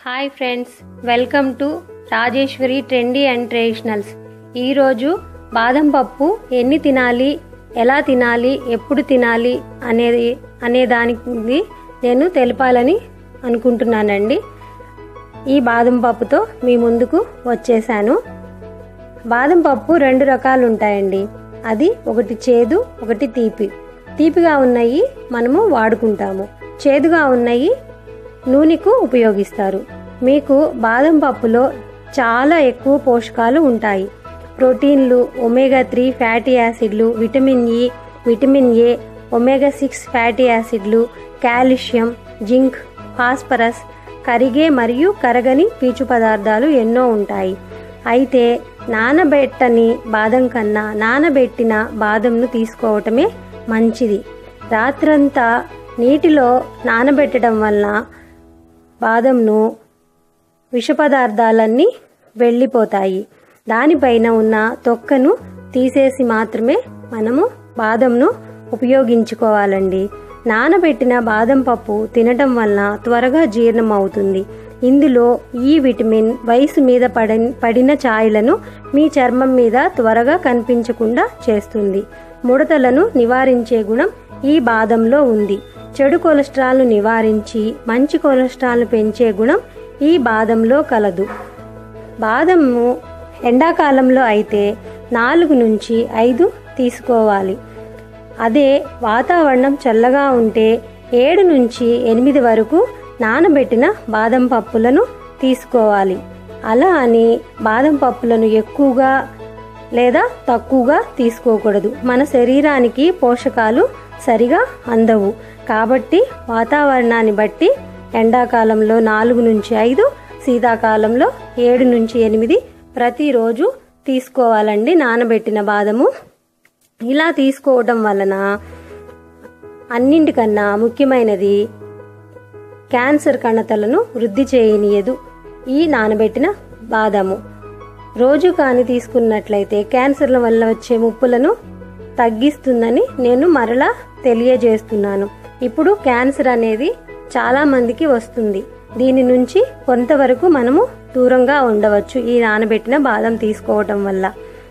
hi friends welcome to Rajeshwari trendy and traditionals ఈరోజు బాదం పప్పు ఎన్ని తినాలి ఎలా తినాలి ఎప్పుడు తినాలి అనేది అనే దానికి నేను తెలపాలని అనుకుంటున్నానండి ఈ బాదం పప్పుతో మీ ముందుకు వచ్చేసాను బాదం పప్పు రెండు రకాలు ఉంటాయండి అది ఒకటి చేదు ఒకటి తీపి తీపిగా ఉన్నాయి మనము వాడుకుంటాము చేదుగా ఉన్నాయి నూనెకు ఉపయోగిస్తారు మీకు బాదం పప్పులో చాలా ఎక్కువ పోషకాలు ఉంటాయి ప్రోటీన్లు ఒమేగా త్రీ ఫ్యాటీ యాసిడ్లు vitamin E vitamin A omega six fatty యాసిడ్లు కాల్షియం జింక్ ఫాస్ఫరస్ కరిగే మరియు కరగని పీచు పదార్థాలు ఎన్నో ఉంటాయి అయితే నానబెట్టని బాదం కన్నా నానబెట్టిన బాదంను తీసుకోవటమే మంచిది రాత్రంతా నీటిలో నానబెట్టడం వలన బాదంను విష పదార్థాలన్నీ వెళ్ళిపోతాయి దానిపైన ఉన్న తొక్కను తీసేసి మాత్రమే మనము బాదంను ఉపయోగించుకోవాలండి నానబెట్టిన బాదం పప్పు తినటం వలన త్వరగా జీర్ణం అవుతుంది ఇందులో ఈ విటమిన్ వయసు మీద పడ పడిన ఛాయలను మీ చర్మం మీద త్వరగా కనిపించకుండా చేస్తుంది ముడతలను నివారించే గుణం ఈ బాదంలో ఉంది చెడు కొలెస్ట్రాల్ను నివారించి మంచి కొలెస్ట్రాల్ను పెంచే గుణం ఈ బాదంలో కలదు బాదము ఎండాకాలంలో అయితే నాలుగు నుంచి ఐదు తీసుకోవాలి అదే వాతావరణం చల్లగా ఉంటే ఏడు నుంచి ఎనిమిది వరకు నానబెట్టిన బాదం పప్పులను తీసుకోవాలి అలా అని బాదం పప్పులను ఎక్కువగా లేదా తక్కువగా తీసుకోకూడదు మన శరీరానికి పోషకాలు సరిగా అందవు కాబట్టి వాతావరణాన్ని బట్టి ఎండాకాలంలో నాలుగు నుంచి ఐదు శీతాకాలంలో ఏడు నుంచి ఎనిమిది ప్రతిరోజు తీసుకోవాలండి నానబెట్టిన బాదము ఇలా తీసుకోవడం వలన అన్నింటికన్నా ముఖ్యమైనది క్యాన్సర్ కణతలను వృద్ధి చేయనీయదు ఈ నానబెట్టిన బాదము రోజు కానీ తీసుకున్నట్లయితే క్యాన్సర్ల వల్ల వచ్చే ముప్పులను తగ్గిస్తుందని నేను మరలా తెలియజేస్తున్నాను ఇప్పుడు క్యాన్సర్ అనేది చాలా మందికి వస్తుంది దీని నుంచి కొంతవరకు మనము దూరంగా ఉండవచ్చు ఈ నానబెట్టిన బాదం తీసుకోవటం వల్ల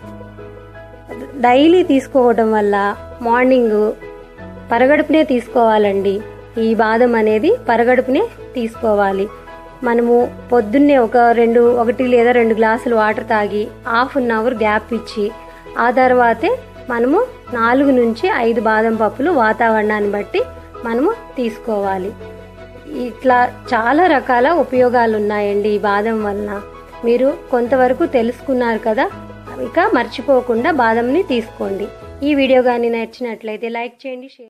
డైలీ తీసుకోవడం వల్ల మార్నింగ్ పరగడుపునే తీసుకోవాలండి ఈ బాదం అనేది పరగడుపునే తీసుకోవాలి మనము పొద్దున్నే ఒక రెండు ఒకటి లేదా రెండు గ్లాసులు వాటర్ తాగి హాఫ్ అన్ అవర్ గ్యాప్ ఇచ్చి ఆ తర్వాతే మనము నాలుగు నుంచి ఐదు బాదం పప్పులు వాతావరణాన్ని బట్టి మనము తీసుకోవాలి ఇట్లా చాలా రకాల ఉపయోగాలు ఉన్నాయండి ఈ బాదం వలన మీరు కొంతవరకు తెలుసుకున్నారు కదా ఇక మర్చిపోకుండా బాదంని తీసుకోండి ఈ వీడియో కానీ నచ్చినట్లయితే లైక్ చేయండి షేర్